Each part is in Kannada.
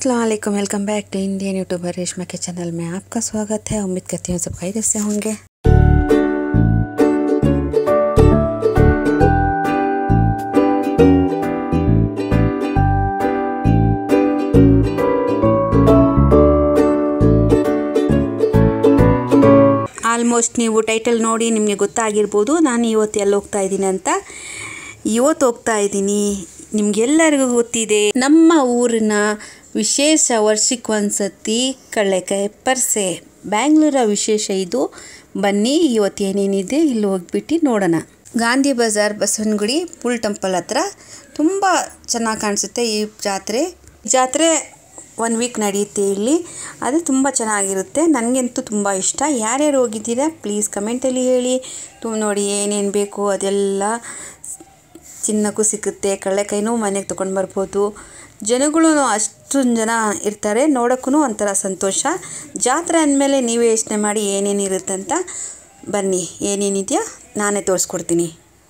अस्सलाम वालेकुम welcome back to Indian YouTuber Reshma के चैनल में आपका स्वागत है उम्मीद करती हूँ सब खैरियत से होंगे ಆಲ್ಮೋಸ್ಟ್ ನೀವು ಟೈಟಲ್ ನೋಡಿ ನಿಮಗೆ ಗೊತ್ತಾಗಿರ್ಬೋದು ನಾನು ಇವತ್ತು ಎಲ್ಲಿ ಹೋಗ್ತಾ ಇದ್ದೀನಿ ಅಂತ ಇವತ್ತು ಹೋಗ್ತಾ ಇದ್ದೀನಿ ನಿಮಗೆಲ್ಲರಿಗೂ ಗೊತ್ತಿದೆ ನಮ್ಮ ಊರಿನ ವಿಶೇಷ ವರ್ಷಕ್ಕೊಂದ್ಸತಿ ಕಳ್ಳೆಕಾಯಿ ಪರ್ಸೆ ಬ್ಯಾಂಗ್ಳೂರ ವಿಶೇಷ ಇದು ಬನ್ನಿ ಇವತ್ತು ಏನೇನಿದೆ ಇಲ್ಲಿ ಹೋಗ್ಬಿಟ್ಟು ನೋಡೋಣ ಗಾಂಧಿ ಬಜಾರ್ ಬಸವನಗುಡಿ ಪುಲ್ ಟೆಂಪಲ್ ಹತ್ರ ತುಂಬ ಚೆನ್ನಾಗಿ ಕಾಣಿಸುತ್ತೆ ಈ ಜಾತ್ರೆ ಜಾತ್ರೆ ಒನ್ ವೀಕ್ ನಡೆಯುತ್ತೆ ಇಲ್ಲಿ ಅದು ತುಂಬ ಚೆನ್ನಾಗಿರುತ್ತೆ ನನಗಂತೂ ತುಂಬ ಇಷ್ಟ ಯಾರ್ಯಾರು ಹೋಗಿದ್ದೀರಾ ಪ್ಲೀಸ್ ಕಮೆಂಟಲ್ಲಿ ಹೇಳಿ ತು ನೋಡಿ ಏನೇನು ಬೇಕು ಅದೆಲ್ಲ ಚಿನ್ನಕ್ಕೂ ಸಿಗುತ್ತೆ ಕಳ್ಳೆಕಾಯಿನೂ ಮನೆಗೆ ತೊಗೊಂಡು ಬರ್ಬೋದು ಜನಗಳು ಅಷ್ಟೊಂದು ಜನ ಇರ್ತಾರೆ ನೋಡೋಕ್ಕೂ ಒಂಥರ ಸಂತೋಷ ಜಾತ್ರೆ ಅಂದಮೇಲೆ ನೀವೇ ಯೋಚನೆ ಮಾಡಿ ಏನೇನಿರುತ್ತೆ ಅಂತ ಬನ್ನಿ ಏನೇನಿದೆಯೋ ನಾನೇ ತೋರಿಸ್ಕೊಡ್ತೀನಿ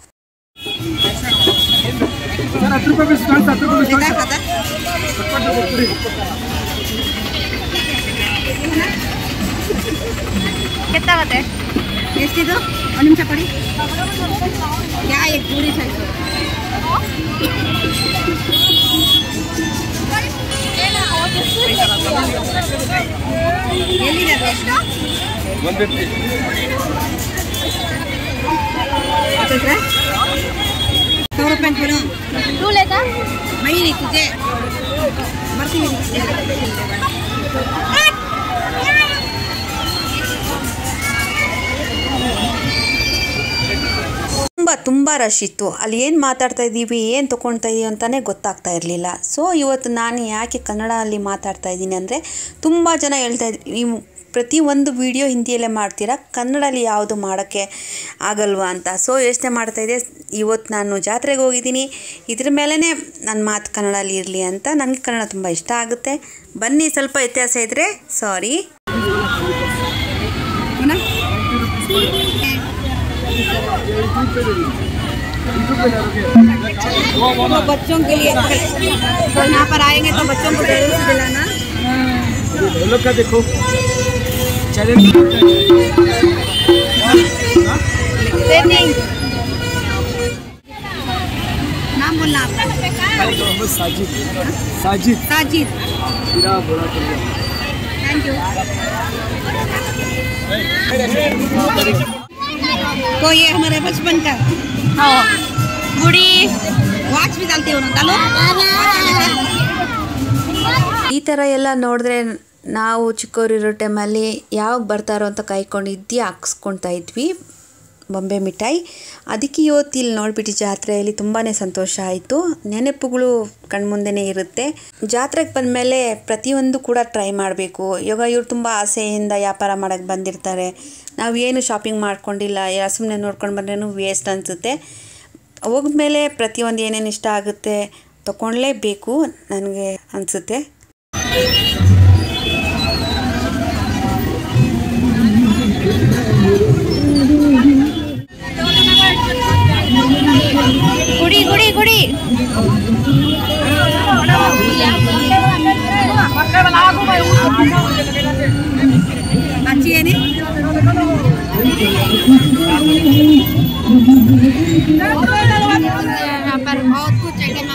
ಸರ್ ಹತ್ತು ರೂಪಾಯಿ ಬಿಸ್ ಕಾಣಿಸ್ ಹತ್ತು ರೂಪಾಯಿ ಬಿಸ್ ಕೆತ್ತಾಗತ್ತೆ ಎಷ್ಟಿದು ಒಂದು ನಿಮಿಷ ಕೊಡಿ ಯಾ ಇದು ಪೂರಿ ಸೈಜ್ ಎಲ್ಲಿದೆ ಅದು ಎಷ್ಟು ಒನ್ ಫಿಫ್ಟಿ कितना सौ रुपये किलो टू लेता मैं नहीं तुझे मरती ತುಂಬ ತುಂಬ ರಶ್ ಇತ್ತು ಅಲ್ಲಿ ಏನು ಮಾತಾಡ್ತಾ ಇದ್ದೀವಿ ಏನು ತೊಗೊಳ್ತಾ ಇದ್ದೀವಿ ಅಂತಲೇ ಗೊತ್ತಾಗ್ತಾ ಇರಲಿಲ್ಲ ಸೊ ಇವತ್ತು ನಾನು ಯಾಕೆ ಕನ್ನಡದಲ್ಲಿ ಮಾತಾಡ್ತಾ ಇದ್ದೀನಿ ಅಂದರೆ ತುಂಬ ಜನ ಹೇಳ್ತಾ ಇದ್ರು ನೀವು ಪ್ರತಿಯೊಂದು ವಿಡಿಯೋ ಹಿಂದಿಯಲ್ಲೇ ಮಾಡ್ತೀರಾ ಕನ್ನಡದಲ್ಲಿ ಯಾವುದು ಮಾಡೋಕ್ಕೆ ಆಗಲ್ವಾ ಅಂತ ಸೊ ಯೋಚನೆ ಮಾಡ್ತಾಯಿದ್ದೆ ಇವತ್ತು ನಾನು ಜಾತ್ರೆಗೆ ಹೋಗಿದ್ದೀನಿ ಇದ್ರ ಮೇಲೇ ನನ್ನ ಮಾತು ಕನ್ನಡದಲ್ಲಿ ಇರಲಿ ಅಂತ ನನಗೆ ಕನ್ನಡ ತುಂಬ ಇಷ್ಟ ಆಗುತ್ತೆ ಬನ್ನಿ ಸ್ವಲ್ಪ ವ್ಯತ್ಯಾಸ ಇದ್ದರೆ ಸಾರಿ तो बच्चों के लिए तो यहाँ पर आएंगे तो बच्चों को जरूर से दिलाना लोग का देखो चैलेंज ट्रेनिंग नाम बोलना आपका मोहम्मद साजिद साजिद साजिद हीरा बोला कर थैंक यू तो ये हमारे बचपन का गुड़ी वाच भी डालते हो ना डालो ಈ ಥರ ಎಲ್ಲ ನೋಡಿದ್ರೆ ನಾವು ಚಿಕ್ಕವರಿರೋ ಟೈಮಲ್ಲಿ ಯಾವಾಗ ಬರ್ತಾರೋ ಅಂತ ಕಾಯ್ಕೊಂಡಿದ್ದು ಹಾಕ್ಸ್ಕೊಳ್ತಾ ಇದ್ವಿ ಬೊಂಬೆ ಮಿಠಾಯಿ ಅದಕ್ಕೆ ಇವತ್ತು ಇಲ್ಲಿ ನೋಡ್ಬಿಟ್ಟು ಜಾತ್ರೆಯಲ್ಲಿ ತುಂಬಾ ಸಂತೋಷ ಆಯಿತು ನೆನಪುಗಳು ಕಣ್ಮುಂದೆನೇ ಇರುತ್ತೆ ಜಾತ್ರೆಗೆ ಬಂದಮೇಲೆ ಪ್ರತಿಯೊಂದು ಕೂಡ ಟ್ರೈ ಮಾಡಬೇಕು ಇವಾಗ ಇವ್ರು ತುಂಬ ಆಸೆಯಿಂದ ವ್ಯಾಪಾರ ಮಾಡೋಕ್ಕೆ ಬಂದಿರ್ತಾರೆ ನಾವು ಏನು ಶಾಪಿಂಗ್ ಮಾಡ್ಕೊಂಡಿಲ್ಲ ಯಾ ಸುಮ್ಮನೆ ನೋಡ್ಕೊಂಡು ಬಂದ್ರೂ ವೇಸ್ಟ್ ಅನಿಸುತ್ತೆ ಹೋದ್ಮೇಲೆ ಪ್ರತಿಯೊಂದು ಏನೇನು ಇಷ್ಟ ಆಗುತ್ತೆ ತಗೊಳ್ಳೇಬೇಕು ನನಗೆ ಅನಿಸುತ್ತೆ गुड़ी गुड़ी गुड़ी अच्छी है नहीं यहाँ पर बहुत कुछ आइटम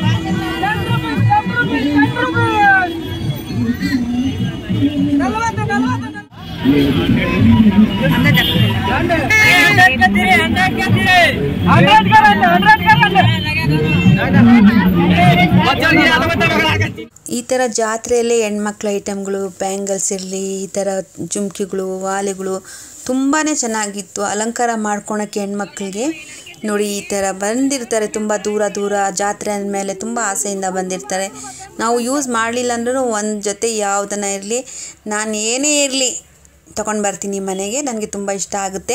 ಈ ಥರ ಜಾತ್ರೆಯಲ್ಲೇ ಹೆಣ್ಮಕ್ಳ ಐಟಮ್ಗಳು ಬ್ಯಾಂಗಲ್ಸ್ ಇರಲಿ ಈ ಥರ ಜುಮ್ಕಿಗಳು ವಾಲೆಗಳು ತುಂಬಾ ಚೆನ್ನಾಗಿತ್ತು ಅಲಂಕಾರ ಮಾಡ್ಕೊಳಕ್ಕೆ ಹೆಣ್ಮಕ್ಳಿಗೆ ನೋಡಿ ಈ ಥರ ಬಂದಿರ್ತಾರೆ ತುಂಬ ದೂರ ದೂರ ಜಾತ್ರೆ ಅಂದಮೇಲೆ ತುಂಬ ಆಸೆಯಿಂದ ಬಂದಿರ್ತಾರೆ ನಾವು ಯೂಸ್ ಮಾಡಲಿಲ್ಲ ಅಂದ್ರೂ ಒಂದು ಜೊತೆ ಯಾವುದನ್ನ ಇರಲಿ ನಾನು ಏನೇ ಇರಲಿ ತೊಗೊಂಡು ಬರ್ತೀನಿ ಮನೆಗೆ ನನಗೆ ತುಂಬ ಇಷ್ಟ ಆಗುತ್ತೆ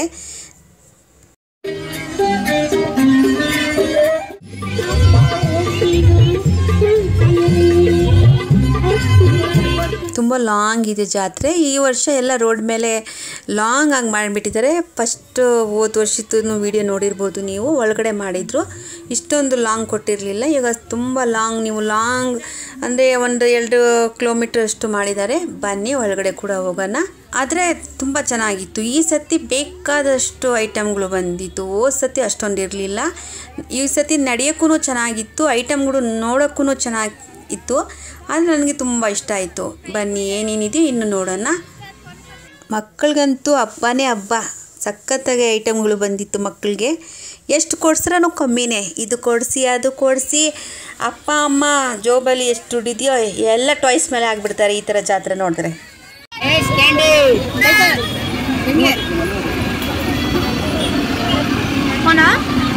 ತುಂಬ ಲಾಂಗ್ ಇದೆ ಜಾತ್ರೆ ಈ ವರ್ಷ ಎಲ್ಲ ರೋಡ್ ಮೇಲೆ ಲಾಂಗ್ ಆಗಿ ಮಾಡಿಬಿಟ್ಟಿದ್ದಾರೆ ಫಸ್ಟ್ ಹೋದ ವರ್ಷದ್ದು ವಿಡಿಯೋ ನೋಡಿರ್ಬೋದು ನೀವು ಒಳಗಡೆ ಮಾಡಿದರು ಇಷ್ಟೊಂದು ಲಾಂಗ್ ಕೊಟ್ಟಿರಲಿಲ್ಲ ಈಗ ತುಂಬ ಲಾಂಗ್ ನೀವು ಲಾಂಗ್ ಅಂದರೆ ಒಂದು ಎರಡು ಕಿಲೋಮೀಟರ್ ಅಷ್ಟು ಮಾಡಿದ್ದಾರೆ ಬನ್ನಿ ಒಳಗಡೆ ಕೂಡ ಹೋಗೋಣ ಆದರೆ ತುಂಬ ಚೆನ್ನಾಗಿತ್ತು ಈ ಸತಿ ಬೇಕಾದಷ್ಟು ಐಟಮ್ಗಳು ಬಂದಿತ್ತು ಹೋದ ಸತಿ ಅಷ್ಟೊಂದು ಇರಲಿಲ್ಲ ಈ ಸತಿ ನಡೆಯೋಕ್ಕೂ ಚೆನ್ನಾಗಿತ್ತು ಐಟಮ್ಗಳು ನೋಡೋಕ್ಕೂ ಚೆನ್ನಾಗಿ ಇತ್ತು ಆದರೆ ನನಗೆ ತುಂಬ ಇಷ್ಟ ಆಯಿತು ಬನ್ನಿ ಏನೇನಿದೆ ಇನ್ನು ನೋಡೋಣ ಮಕ್ಕಳಿಗಂತೂ ಹಬ್ಬನೇ ಹಬ್ಬ ಸಖತ್ತಾಗಿ ಐಟಮ್ಗಳು ಬಂದಿತ್ತು ಮಕ್ಕಳಿಗೆ ಎಷ್ಟು ಕೊಡ್ಸ್ರೂ ಕಮ್ಮಿನೇ ಇದು ಕೊಡಿಸಿ ಅದು ಕೊಡಿಸಿ ಅಪ್ಪ ಅಮ್ಮ ಜೋಬಲ್ಲಿ ಎಷ್ಟು ದುಡ್ಡಿದೆಯೋ ಎಲ್ಲ ಟಾಯ್ಸ್ ಮೇಲೆ ಆಗಿಬಿಡ್ತಾರೆ ಈ ಥರ ಜಾತ್ರೆ ನೋಡಿದ್ರೆ होना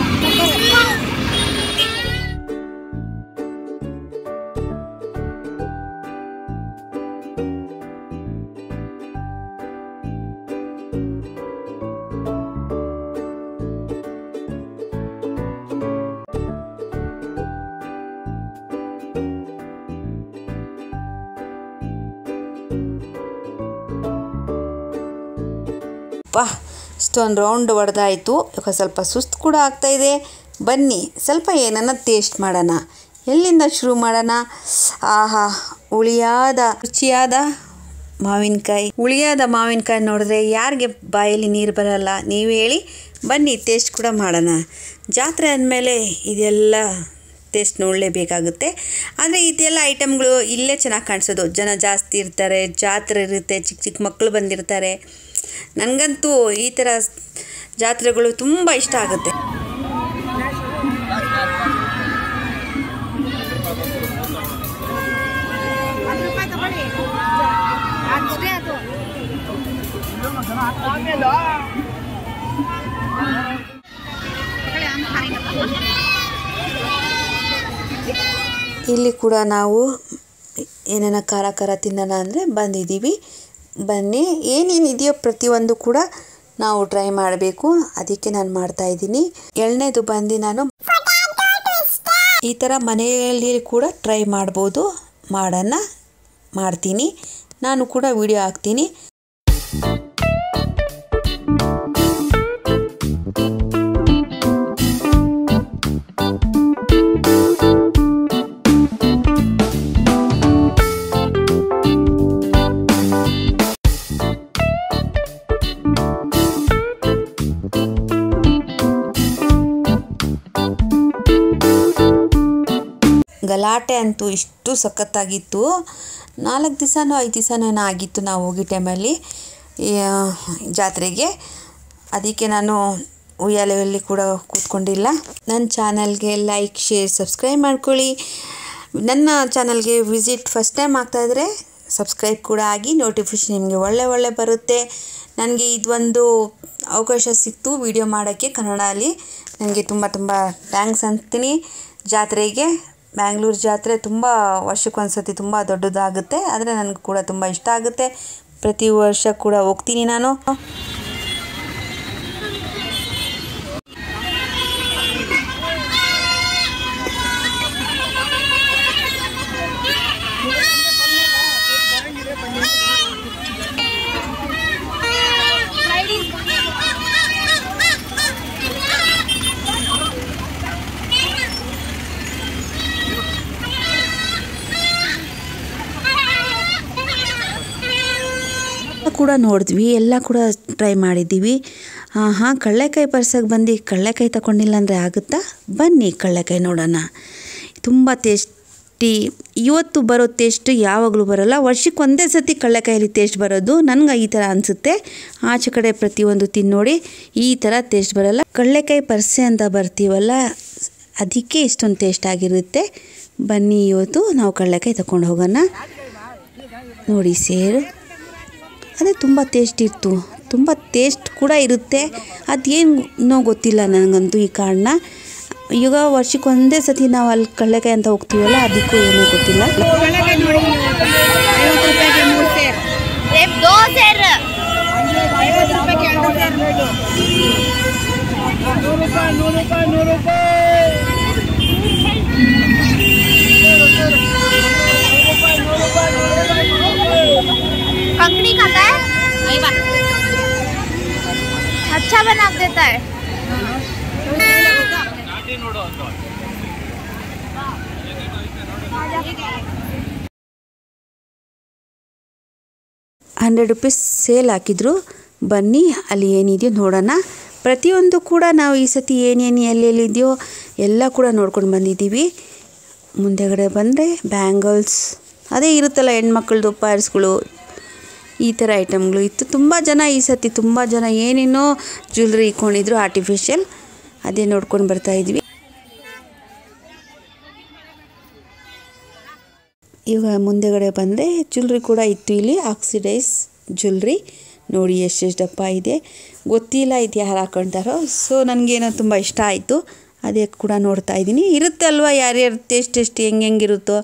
ವಾ ಇಷ್ಟೊಂದು ರೌಂಡ್ ಹೊಡೆದಾಯಿತು ಇವಾಗ ಸ್ವಲ್ಪ ಸುಸ್ತು ಕೂಡ ಆಗ್ತಾಯಿದೆ ಬನ್ನಿ ಸ್ವಲ್ಪ ಏನನ್ನ ಟೇಸ್ಟ್ ಮಾಡೋಣ ಎಲ್ಲಿಂದ ಶುರು ಮಾಡೋಣ ಆಹಾ ಹುಳಿಯಾದ ರುಚಿಯಾದ ಮಾವಿನಕಾಯಿ ಹುಳಿಯಾದ ಮಾವಿನಕಾಯಿ ನೋಡಿದ್ರೆ ಯಾರಿಗೆ ಬಾಯಲ್ಲಿ ನೀರು ಬರಲ್ಲ ನೀವು ಹೇಳಿ ಬನ್ನಿ ಟೇಸ್ಟ್ ಕೂಡ ಮಾಡೋಣ ಜಾತ್ರೆ ಅಂದಮೇಲೆ ಇದೆಲ್ಲ ಟೇಸ್ಟ್ ನೋಡಲೇಬೇಕಾಗುತ್ತೆ ಆದರೆ ಇದೆಲ್ಲ ಐಟಮ್ಗಳು ಇಲ್ಲೇ ಚೆನ್ನಾಗಿ ಕಾಣಿಸೋದು ಜನ ಜಾಸ್ತಿ ಇರ್ತಾರೆ ಜಾತ್ರೆ ಇರುತ್ತೆ ಚಿಕ್ಕ ಚಿಕ್ಕ ಮಕ್ಕಳು ಬಂದಿರ್ತಾರೆ ನನಗಂತೂ ಈ ಥರ ಜಾತ್ರೆಗಳು ತುಂಬ ಇಷ್ಟ ಆಗುತ್ತೆ ಇಲ್ಲಿ ಕೂಡ ನಾವು ಏನೇನ ಖಾರ ಖಾರ ತಿನ್ನೋಣ ಅಂದರೆ ಬಂದಿದ್ದೀವಿ ಬನ್ನಿ ಏನೇನಿದೆಯೋ ಪ್ರತಿಯೊಂದು ಕೂಡ ನಾವು ಟ್ರೈ ಮಾಡಬೇಕು ಅದಕ್ಕೆ ನಾನು ಮಾಡ್ತಾ ಇದ್ದೀನಿ ಎಳ್ನೇದು ಬಂದು ನಾನು ಈ ಥರ ಮನೆಯಲ್ಲಿ ಕೂಡ ಟ್ರೈ ಮಾಡ್ಬೋದು ಮಾಡೋಣ ಮಾಡ್ತೀನಿ ನಾನು ಕೂಡ ವಿಡಿಯೋ ಹಾಕ್ತೀನಿ ಗಲಾಟೆ ಅಂತೂ ಇಷ್ಟು ಸಖತ್ತಾಗಿತ್ತು ನಾಲ್ಕು ದಿವಸನೋ ಐದು ದಿವಸನೋ ಏನೋ ಆಗಿತ್ತು ನಾವು ಹೋಗಿ ಟೈಮಲ್ಲಿ ಈ, ಜಾತ್ರೆಗೆ ಅದಕ್ಕೆ ನಾನು ಉಯ್ಯಾಲೆಯಲ್ಲಿ ಕೂಡ ಕೂತ್ಕೊಂಡಿಲ್ಲ ನನ್ನ ಚಾನಲ್ಗೆ ಲೈಕ್ ಶೇರ್ ಸಬ್ಸ್ಕ್ರೈಬ್ ಮಾಡ್ಕೊಳ್ಳಿ ನನ್ನ ಚಾನಲ್ಗೆ ವಿಸಿಟ್ ಫಸ್ಟ್ ಟೈಮ್ ಆಗ್ತಾಯಿದ್ರೆ ಸಬ್ಸ್ಕ್ರೈಬ್ ಕೂಡ ಆಗಿ ನೋಟಿಫಿಕೇಶನ್ ನಿಮಗೆ ಒಳ್ಳೆ ಒಳ್ಳೆ ಬರುತ್ತೆ ನನಗೆ ಇದೊಂದು ಅವಕಾಶ ಸಿಕ್ತು ವಿಡಿಯೋ ಮಾಡೋಕ್ಕೆ ಕನ್ನಡಲ್ಲಿ ನನಗೆ ತುಂಬ ತುಂಬ ಥ್ಯಾಂಕ್ಸ್ ಅಂತೀನಿ ಜಾತ್ರೆಗೆ ಬ್ಯಾಂಗ್ಳೂರು ಜಾತ್ರೆ ತುಂಬ ವರ್ಷಕ್ಕೊಂದ್ಸತಿ ತುಂಬ ದೊಡ್ಡದಾಗುತ್ತೆ ಆದರೆ ನನಗೆ ಕೂಡ ತುಂಬ ಇಷ್ಟ ಆಗುತ್ತೆ ಪ್ರತಿ ವರ್ಷ ಕೂಡ ಹೋಗ್ತೀನಿ ನಾನು ಕೂಡ ನೋಡಿದ್ವಿ ಎಲ್ಲ ಕೂಡ ಟ್ರೈ ಮಾಡಿದ್ದೀವಿ ಹಾಂ ಕಳ್ಳೆಕಾಯಿ ಪರ್ಸಕ್ಕೆ ಬಂದು ಕಳ್ಳೆಕಾಯಿ ತಗೊಂಡಿಲ್ಲ ಅಂದರೆ ಆಗುತ್ತಾ ಬನ್ನಿ ಕಳ್ಳೆಕಾಯಿ ನೋಡೋಣ ತುಂಬ ಟೇಸ್ಟಿ ಇವತ್ತು ಬರೋ ಟೇಸ್ಟ್ ಯಾವಾಗಲೂ ಬರೋಲ್ಲ ವರ್ಷಕ್ಕೆ ಒಂದೇ ಸತಿ ಕಳ್ಳೆಕಾಯಲ್ಲಿ ಟೇಸ್ಟ್ ಬರೋದು ನನಗೆ ಈ ಥರ ಅನಿಸುತ್ತೆ ಆಚೆ ಕಡೆ ಪ್ರತಿಯೊಂದು ತಿನ್ನೋಡಿ ಈ ಥರ ಟೇಸ್ಟ್ ಬರೋಲ್ಲ ಕಳ್ಳೆಕಾಯಿ ಪರ್ಸೆ ಅಂತ ಬರ್ತೀವಲ್ಲ ಅದಕ್ಕೆ ಇಷ್ಟೊಂದು ಟೇಸ್ಟ್ ಆಗಿರುತ್ತೆ ಬನ್ನಿ ಇವತ್ತು ನಾವು ಕಳ್ಳೆಕಾಯಿ ತಗೊಂಡು ಹೋಗೋಣ ನೋಡಿ ಸೇರು ಅದೇ ತುಂಬ ಟೇಸ್ಟ್ ಇತ್ತು ತುಂಬ ಟೇಸ್ಟ್ ಕೂಡ ಇರುತ್ತೆ ಅದೇನೋ ಗೊತ್ತಿಲ್ಲ ನನಗಂತೂ ಈ ಕಾರಣ ಈಗ ವರ್ಷಕ್ಕೆ ಒಂದೇ ಸತಿ ನಾವು ಅಲ್ಲಿ ಕಳ್ಳೆಕಾಯಿ ಅಂತ ಹೋಗ್ತೀವಲ್ಲ ಅದಕ್ಕೂ ಏನೂ ಗೊತ್ತಿಲ್ಲ ಕಡಲೆಕಾಯಿ ನೋಡಿ ಐವತ್ತು ರೂಪಾಯಿಗೆ ಮೂರು ಸೇರ್ सिर्फ दो सेर ಐವತ್ತು ರೂಪಾಯಿಗೆ ಎರಡು ಸೇರ್ अच्छा बना देता है ಹಂಡ್ರೆಡ್ ರುಪೀಸ್ ಸೇಲ್ ಹಾಕಿದ್ರು ಬನ್ನಿ ಅಲ್ಲಿ ಏನಿದೆಯೋ ನೋಡೋಣ ಪ್ರತಿಯೊಂದು ಕೂಡ ನಾವು ಈ ಸತಿ ಏನೇನು ಎಲ್ಲೆಲ್ಲಿದೆಯೋ ಎಲ್ಲ ಕೂಡ ನೋಡ್ಕೊಂಡು ಬಂದಿದ್ದೀವಿ ಮುಂದೆಗಡೆ ಬಂದರೆ ಬ್ಯಾಂಗಲ್ಸ್ ಅದೇ ಇರುತ್ತಲ್ಲ ಹೆಣ್ಮಕ್ಳದ್ದು ಪರ್ಸ್ಗಳು ಈ ಥರ ಐಟಮ್ಗಳು ಇತ್ತು ತುಂಬ ಜನ ಈ ಸತಿ ತುಂಬ ಜನ ಏನೇನೋ ಜ್ಯುವೆಲ್ರಿ ಇಟ್ಕೊಂಡಿದ್ರು ಆರ್ಟಿಫಿಷಿಯಲ್ ಅದೇ ನೋಡ್ಕೊಂಡು ಬರ್ತಾ ಇದ್ವಿ ಇವಾಗ ಮುಂದೆಗಡೆ ಬಂದರೆ ಜ್ಯುಲ್ರಿ ಕೂಡ ಇತ್ತು ಇಲ್ಲಿ ಆಕ್ಸಿಡೈಸ್ ಜ್ಯುಲ್ರಿ ನೋಡಿ ಎಷ್ಟೆಷ್ಟು ದಪ್ಪ ಇದೆ ಗೊತ್ತಿಲ್ಲ ಇದು ಯಾರು ಹಾಕೊಳ್ತಾರೋ ಸೊ ನನಗೇನೋ ತುಂಬ ಇಷ್ಟ ಆಯಿತು ಅದೇ ಕೂಡ ನೋಡ್ತಾ ಇದ್ದೀನಿ ಇರುತ್ತೆ ಅಲ್ವಾ ಯಾರ್ಯಾರು ಟೇಸ್ಟ್ ಟೇಸ್ಟ್ ಹೆಂಗೆ ಹೆಂಗಿರುತ್ತೋ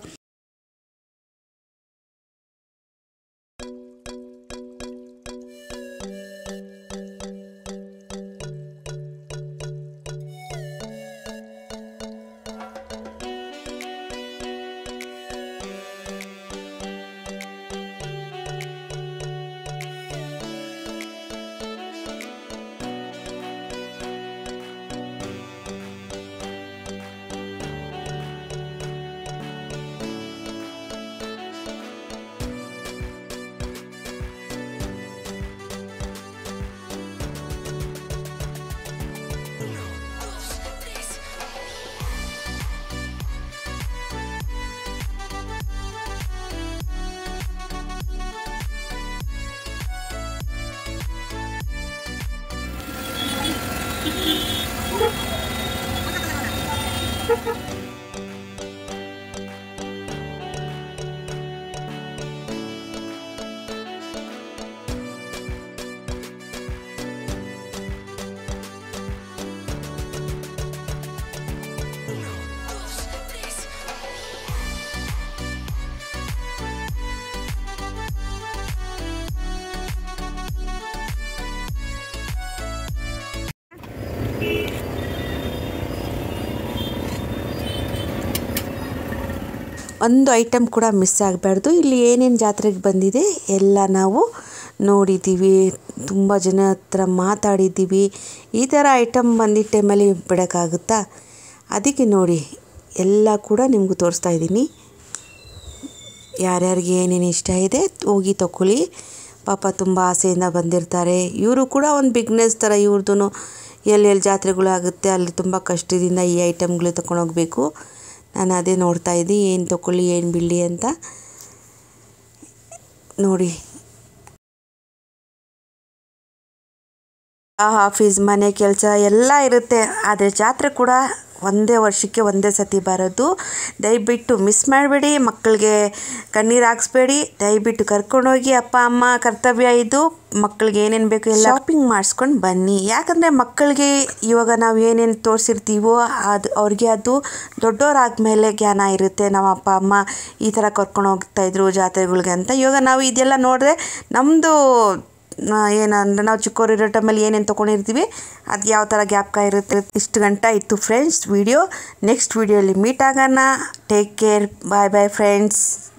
ಒಂದು ಐಟಮ್ ಕೂಡ ಮಿಸ್ ಆಗಬಾರ್ದು ಇಲ್ಲಿ ಏನೇನು ಜಾತ್ರೆಗೆ ಬಂದಿದೆ ಎಲ್ಲ ನಾವು ನೋಡಿದ್ದೀವಿ ತುಂಬ ಜನ ಹತ್ರ ಮಾತಾಡಿದ್ದೀವಿ ಈ ಥರ ಐಟಮ್ ಬಂದಿದ್ದ ಟೈಮಲ್ಲಿ ಬಿಡೋಕ್ಕಾಗುತ್ತಾ ಅದಕ್ಕೆ ನೋಡಿ ಎಲ್ಲ ಕೂಡ ನಿಮಗೂ ತೋರಿಸ್ತಾ ಇದ್ದೀನಿ ಯಾರ್ಯಾರಿಗೆ ಏನೇನು ಇಷ್ಟ ಇದೆ ಹೋಗಿ ತಗೊಳ್ಳಿ ಪಾಪ ತುಂಬ ಆಸೆಯಿಂದ ಬಂದಿರ್ತಾರೆ ಇವರು ಕೂಡ ಒಂದು ಬಿಗ್ನೆಸ್ ಥರ ಇವ್ರದ್ದು ಎಲ್ಲೆಲ್ಲಿ ಜಾತ್ರೆಗಳು ಆಗುತ್ತೆ ಅಲ್ಲಿ ತುಂಬ ಕಷ್ಟದಿಂದ ಈ ಐಟಮ್ಗಳು ತಗೊಂಡೋಗ್ಬೇಕು ನಾನು ಅದೇ ನೋಡ್ತಾ ಇದ್ದೆ ಏನು ತಗೊಳ್ಳಿ ಏನು ಬಿಡಲಿ ಅಂತ ನೋಡಿ ಆ ಆಫೀಸ್ ಮನೆ ಕೆಲಸ ಎಲ್ಲ ಇರುತ್ತೆ ಆದರೆ ಜಾತ್ರೆ ಕೂಡ ಒಂದೇ ವರ್ಷಕ್ಕೆ ಒಂದೇ ಸತಿ ಬರೋದು ದಯವಿಟ್ಟು ಮಿಸ್ ಮಾಡಬೇಡಿ ಮಕ್ಕಳಿಗೆ ಕಣ್ಣೀರು ಹಾಕ್ಸ್ಬೇಡಿ ದಯವಿಟ್ಟು ಕರ್ಕೊಂಡೋಗಿ ಅಪ್ಪ ಅಮ್ಮ ಕರ್ತವ್ಯ ಇದು ಮಕ್ಕಳಿಗೆ ಏನೇನು ಬೇಕು ಎಲ್ಲ ಶಾಪಿಂಗ್ ಮಾಡಿಸ್ಕೊಂಡು ಬನ್ನಿ ಯಾಕಂದರೆ ಮಕ್ಕಳಿಗೆ ಇವಾಗ ನಾವು ಏನೇನು ತೋರಿಸಿರ್ತೀವೋ ಅದು ಅವ್ರಿಗೆ ಅದು ದೊಡ್ಡವರಾದ್ಮೇಲೆ ಜ್ಞಾನ ಇರುತ್ತೆ ನಮ್ಮ ಅಪ್ಪ ಅಮ್ಮ ಈ ಥರ ಕರ್ಕೊಂಡು ಹೋಗ್ತಾ ಇದ್ರು ಜಾತ್ರೆಗಳಿಗೆ ಅಂತ ಇವಾಗ ನಾವು ಇದೆಲ್ಲ ನೋಡಿದ್ರೆ ನಮ್ಮದು ಏನಂದ್ರೆ ನಾವು ಚಿಕ್ಕವರಿರೋ ಟೈಮಲ್ಲಿ ಏನೇನು ತೊಗೊಂಡಿರ್ತೀವಿ ಅದು ಯಾವ ಥರ ಗ್ಯಾಪ್ಕ ಇರುತ್ತೆ ಇಷ್ಟು ಗಂಟೆ ಇತ್ತು ಫ್ರೆಂಡ್ಸ್ ವಿಡಿಯೋ ನೆಕ್ಸ್ಟ್ ವಿಡಿಯೋಲಿ ಮೀಟ್ ಆಗೋಣ take care bye bye friends